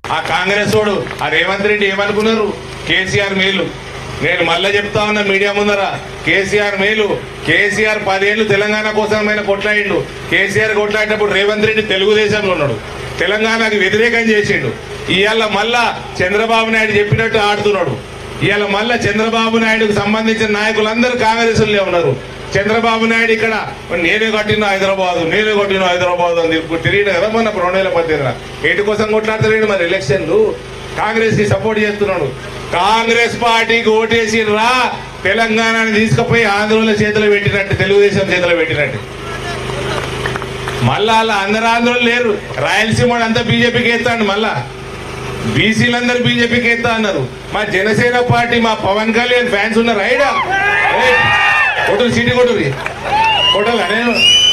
ఆ కాంగ్రెస్ వాడు ఆ రేవంత్ రెడ్డి ఏమనుకున్నారు కేసీఆర్ మేలు నేను మళ్ళా చెప్తా ఉన్నా మీడియా ముందర కేసీఆర్ మేలు కేసీఆర్ పదేళ్లు తెలంగాణ కోసమైన కొట్లాడిండు కేసీఆర్ కొట్లాడేటప్పుడు రేవంత్ రెడ్డి తెలుగుదేశంలో ఉన్నాడు తెలంగాణకు వ్యతిరేకం చేసిండు ఇవాళ మళ్ళా చంద్రబాబు నాయుడు చెప్పినట్టు ఆడుతున్నాడు ఇవాళ మళ్ళా చంద్రబాబు నాయుడుకు సంబంధించిన నాయకులందరూ కాంగ్రెస్లో ఉన్నారు చంద్రబాబు నాయుడు ఇక్కడ నేనే కట్టిన హైదరాబాద్ నేనే కట్టిన హైదరాబాద్ అని తిరుగు- తిరిగిన కదా మొన్న రెండు వేల పద్దెనిమిది ఏంటి కోసం కొట్లాడతాడు మరి ఎలక్షన్లు కాంగ్రెస్ కి సపోర్ట్ చేస్తున్నాడు కాంగ్రెస్ పార్టీకి ఓటేసి రా తెలంగాణని తీసుకుపోయి ఆంధ్రుల చేతిలో పెట్టినట్టు తెలుగుదేశం చేతిలో పెట్టినట్టు మళ్ళా అలా అందరు ఆంధ్రులు లేరు రాయలసీమ వాడు అంతా బీజేపీకి ఎత్తాడు మళ్ళా బీసీలందరూ బీజేపీకి ఎత్తా అన్నారు మా జనసేన పార్టీ మా పవన్ కళ్యాణ్ ఫ్యాన్స్ ఉన్నారు రైడా కొట్టురు సీటీ కొట్టురి కొట్టాలా నేను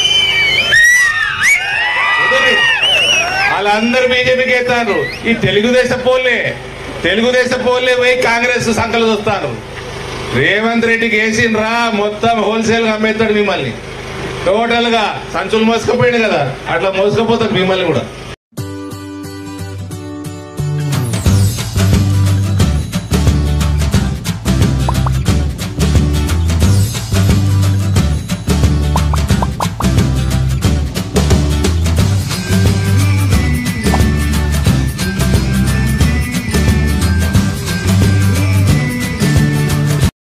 కొట్టురి. వాళ్ళందరూ బీజేపీకి ఎత్తారు ఈ తెలుగుదేశం పోలే తెలుగుదేశం పోలే పోయి కాంగ్రెస్ సంకలు చూస్తారు రేవంత్ రెడ్డికి వేసిండ్రా మొత్తం హోల్సేల్ గా అమ్మేస్తాడు మిమ్మల్ని టోటల్ గా సంచులు మోసుకపోయింది కదా అట్లా మోసుకపోతాడు మిమ్మల్ని కూడా